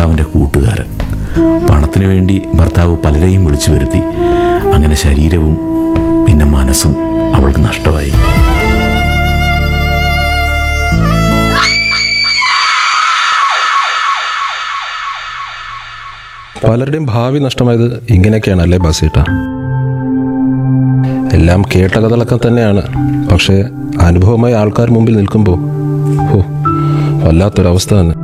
ഭർത്താവിൻ്റെ കൂട്ടുകാരൻ പണത്തിനു വേണ്ടി ഭർത്താവ് പലരെയും വിളിച്ചു വരുത്തി അങ്ങനെ ശരീരവും പിന്നെ മനസ്സും അവൾക്ക് നഷ്ടമായി പലരുടെയും ഭാവി നഷ്ടമായത് ഇങ്ങനെയൊക്കെയാണല്ലേ ബാസേട്ട എല്ലാം കേട്ട കഥകളൊക്കെ തന്നെയാണ് പക്ഷേ അനുഭവമായി ആൾക്കാർ മുമ്പിൽ നിൽക്കുമ്പോൾ ഓ വല്ലാത്തൊരവസ്ഥ തന്നെ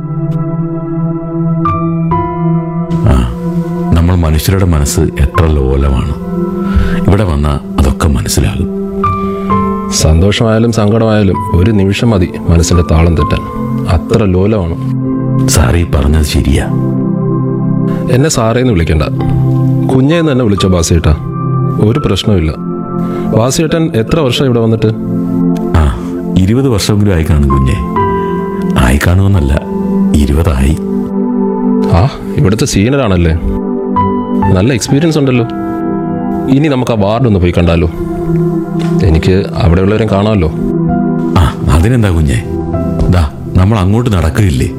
ആ നമ്മൾ മനുഷ്യരുടെ മനസ്സ് എത്ര ലോലമാണ് ഇവിടെ വന്നാൽ അതൊക്കെ മനസ്സിലാകും സന്തോഷമായാലും സങ്കടമായാലും ഒരു നിമിഷം മതി മനസ്സിന്റെ താളം തെറ്റാൻ അത്ര ലോലമാണ് സാറി പറഞ്ഞത് ശരിയാ എന്നെ സാറേന്ന് വിളിക്കണ്ട കുഞ്ഞേന്ന് തന്നെ വിളിച്ചോ ബാസേട്ട ഒരു പ്രശ്നമില്ല ബാസിയേട്ടൻ എത്ര വർഷം ഇവിടെ വന്നിട്ട് ആ ഇരുപത് വർഷമെങ്കിലും ആയി കാണും കുഞ്ഞെ ആയി കാണുമെന്നല്ല ഇരുപതായി ആ ഇവിടുത്തെ സീനിയറാണല്ലേ നല്ല എക്സ്പീരിയൻസ് ഉണ്ടല്ലോ ഇനി നമുക്ക് ആ വാർഡ് ഒന്ന് പോയി കണ്ടാലോ എനിക്ക് അവിടെയുള്ളവരെയും കാണാമല്ലോ ആ അതിനെന്താ കുഞ്ഞെ ദാ നമ്മൾ അങ്ങോട്ട് നടക്കുകയില്ലേ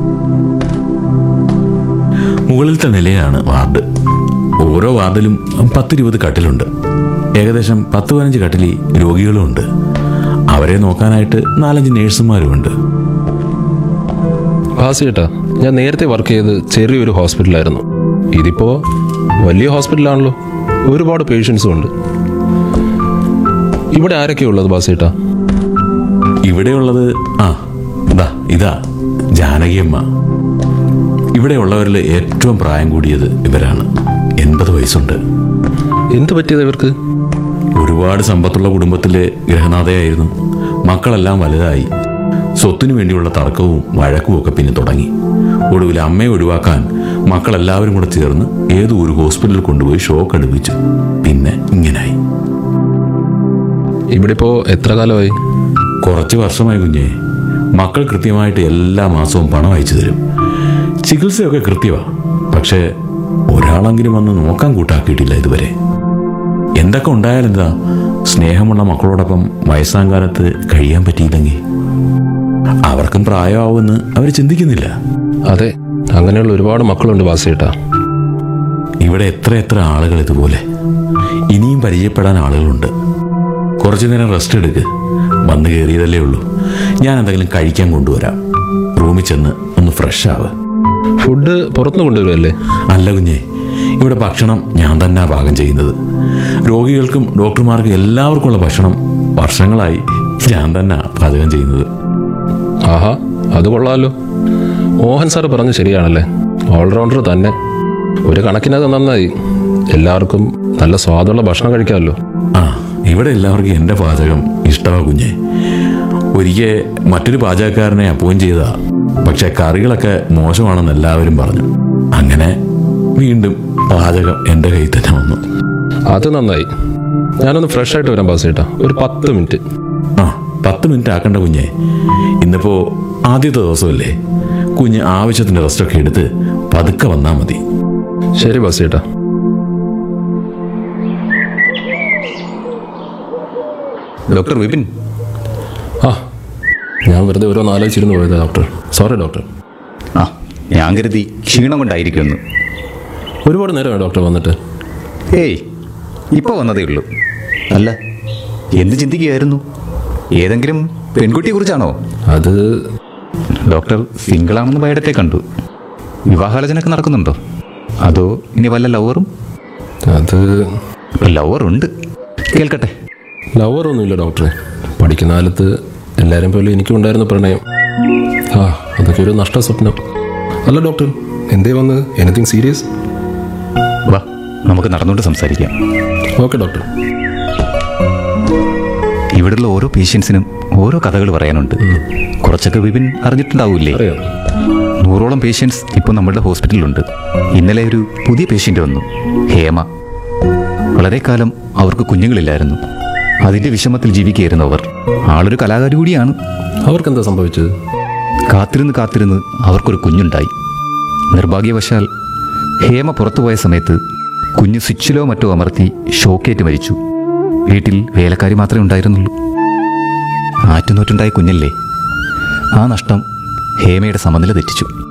മുകളിലത്തെ നിലയാണ് വാർഡ് ഓരോ വാർഡിലും പത്തിരുപത് കട്ടിലുണ്ട് ഏകദേശം പത്ത് പതിനഞ്ച് കട്ടിലിൽ രോഗികളുമുണ്ട് അവരെ നോക്കാനായിട്ട് നാലഞ്ച് നേഴ്സുമാരുമുണ്ട് ബാസിയേട്ടാ ഞാൻ നേരത്തെ വർക്ക് ചെയ്ത് ചെറിയൊരു ഹോസ്പിറ്റലായിരുന്നു ഇതിപ്പോ വലിയ ഹോസ്പിറ്റലാണല്ലോ ഒരുപാട് പേഷ്യൻസും ഉണ്ട് ഇവിടെ ആരൊക്കെയാ ഉള്ളത് ബാസിയേട്ടാ ഇവിടെയുള്ളത് ആ ഇതാ ഇതാ ജാനകിയമ്മ ഇവിടെയുള്ളവരിൽ ഏറ്റവും പ്രായം കൂടിയത് ഇവരാണ് എൺപത് വയസ്സുണ്ട് എന്ത് പറ്റിയത് ഇവർക്ക് ഒരുപാട് സമ്പത്തുള്ള കുടുംബത്തിലെ ഗ്രഹനാഥയായിരുന്നു മക്കളെല്ലാം വലുതായി സ്വത്തിനു വേണ്ടിയുള്ള തർക്കവും വഴക്കും ഒക്കെ പിന്നെ തുടങ്ങി ഒടുവിൽ അമ്മയെ ഒഴിവാക്കാൻ മക്കളെല്ലാവരും കൂടെ ചേർന്ന് ഏതോ ഒരു ഹോസ്പിറ്റലിൽ കൊണ്ടുപോയി ഷോക്ക് അടുപ്പിച്ചു പിന്നെ ഇങ്ങനായി ഇവിടെ ഇപ്പോ എത്ര കാലമായി കുറച്ച് വർഷമായി കുഞ്ഞേ മക്കൾ കൃത്യമായിട്ട് എല്ലാ മാസവും പണം അയച്ചു തരും ചികിത്സയൊക്കെ കൃത്യമാ പക്ഷേ ഒരാളെങ്കിലും വന്ന് നോക്കാൻ കൂട്ടാക്കിയിട്ടില്ല ഇതുവരെ എന്തൊക്കെ ഉണ്ടായാലും എന്താ സ്നേഹമുള്ള മക്കളോടൊപ്പം വയസ്സാം കാലത്ത് കഴിയാൻ പറ്റിയില്ലെങ്കിൽ അവർക്കും പ്രായമാവുമെന്ന് അവർ ചിന്തിക്കുന്നില്ല അതെ അങ്ങനെയുള്ള ഒരുപാട് മക്കളുണ്ട് ബാസിയേട്ടാ ഇവിടെ എത്ര എത്ര ആളുകൾ ഇതുപോലെ ഇനിയും പരിചയപ്പെടാൻ ആളുകളുണ്ട് കുറച്ചു നേരം റെസ്റ്റ് എടുക്ക് വന്നു കയറിയതല്ലേ ഉള്ളൂ ഞാൻ എന്തെങ്കിലും കഴിക്കാൻ കൊണ്ടുവരാം റൂമിൽ ചെന്ന് ഒന്ന് ഫ്രഷ് ആവ് ഫുഡ് പുറത്തുനിന്ന് കൊണ്ടുവരുമല്ലേ അല്ല കുഞ്ഞേ ഇവിടെ ഭക്ഷണം ഞാൻ തന്നെ പാകം ചെയ്യുന്നത് രോഗികൾക്കും ഡോക്ടർമാർക്കും എല്ലാവർക്കുമുള്ള ഭക്ഷണം വർഷങ്ങളായി ഞാൻ തന്നെ പാചകം ചെയ്യുന്നത് ആഹാ അത് കൊള്ളാമല്ലോ മോഹൻ സാർ പറഞ്ഞു ശരിയാണല്ലേ ഓൾറൗണ്ടർ തന്നെ ഒരു കണക്കിനത് നന്നായി എല്ലാവർക്കും നല്ല സ്വാദുള്ള ഭക്ഷണം കഴിക്കാമല്ലോ ആ ഇവിടെ എല്ലാവർക്കും എൻ്റെ പാചകം ഇഷ്ടമാ കുഞ്ഞെ ഒരിക്കൽ മറ്റൊരു പാചകക്കാരനെ അപ്പോയിന്റ് ചെയ്താ പക്ഷെ കറികളൊക്കെ മോശമാണെന്ന് എല്ലാവരും പറഞ്ഞു അങ്ങനെ വീണ്ടും പാചകം എൻ്റെ കയ്യിൽ തന്നെ വന്നു അത് നന്നായി ഞാനൊന്ന് ഫ്രഷ് ആയിട്ട് വരാം ബാസേട്ടാ ഒരു പത്ത് മിനിറ്റ് ആ പത്ത് മിനിറ്റ് ആക്കണ്ട കുഞ്ഞെ ഇന്നിപ്പോ ആദ്യത്തെ ദിവസമല്ലേ കുഞ്ഞ് ആവശ്യത്തിന് റെസ്റ്റൊക്കെ എടുത്ത് പതുക്കെ വന്നാൽ മതി ശരി ബാസേട്ടാ ഡോക്ടർ വിപിൻ ആ ഞാൻ വെറുതെ ഓരോ ആലോചിച്ചിരുന്നു പോയത് ഡോക്ടർ സോറി ഡോക്ടർ ആ ഞാൻ കരുതി ക്ഷീണം കൊണ്ടായിരിക്കുമെന്ന് ഒരുപാട് നേരമായി ഡോക്ടർ വന്നിട്ട് ഏയ് ഇപ്പോൾ വന്നതേ ഉള്ളൂ അല്ല എന്ത് ചിന്തിക്കുകയായിരുന്നു ഏതെങ്കിലും പെൺകുട്ടിയെക്കുറിച്ചാണോ അത് ഡോക്ടർ സിംഗിളാണെന്ന് ബയോഡറ്റെ കണ്ടു വിവാഹാലോചനയൊക്കെ നടക്കുന്നുണ്ടോ അതോ ഇനി വല്ല ലവറും അത് ലവറുണ്ട് കേൾക്കട്ടെ ലവറൊന്നുമില്ല ഡോക്ടറെ പഠിക്കുന്ന കാലത്ത് എല്ലാവരും പോലെ എനിക്കും ഉണ്ടായിരുന്നു പ്രണയം ആ അതൊക്കെ ഒരു നഷ്ട സ്വപ്നം അല്ല ഡോക്ടർ എന്തേ വന്നത് എനിത്തിങ് സീരിയസ് വാ നമുക്ക് നടന്നുകൊണ്ട് സംസാരിക്കാം ഓക്കെ ഡോക്ടർ ഇവിടെയുള്ള ഓരോ പേഷ്യൻസിനും ഓരോ കഥകൾ പറയാനുണ്ട് കുറച്ചൊക്കെ വിപിൻ അറിഞ്ഞിട്ടുണ്ടാവൂലേ അറിയാം നൂറോളം പേഷ്യൻസ് ഇപ്പോൾ നമ്മുടെ ഹോസ്പിറ്റലിലുണ്ട് ഇന്നലെ ഒരു പുതിയ പേഷ്യൻ്റ് വന്നു ഹേമ വളരെ കാലം അവർക്ക് കുഞ്ഞുങ്ങളില്ലായിരുന്നു അതിൻ്റെ വിഷമത്തിൽ ജീവിക്കുകയായിരുന്നു അവർ ആളൊരു കലാകാരി കൂടിയാണ് അവർക്കെന്താ സംഭവിച്ചത് കാത്തിരുന്ന് കാത്തിരുന്ന് അവർക്കൊരു കുഞ്ഞുണ്ടായി നിർഭാഗ്യവശാൽ ഹേമ പുറത്തുപോയ സമയത്ത് കുഞ്ഞ് സ്വിച്ചിലോ മറ്റോ അമർത്തി ഷോക്കേറ്റ് മരിച്ചു വീട്ടിൽ വേലക്കാരി മാത്രമേ ഉണ്ടായിരുന്നുള്ളൂ ആറ്റുനോറ്റുണ്ടായ കുഞ്ഞല്ലേ ആ നഷ്ടം ഹേമയുടെ സമനില തെറ്റിച്ചു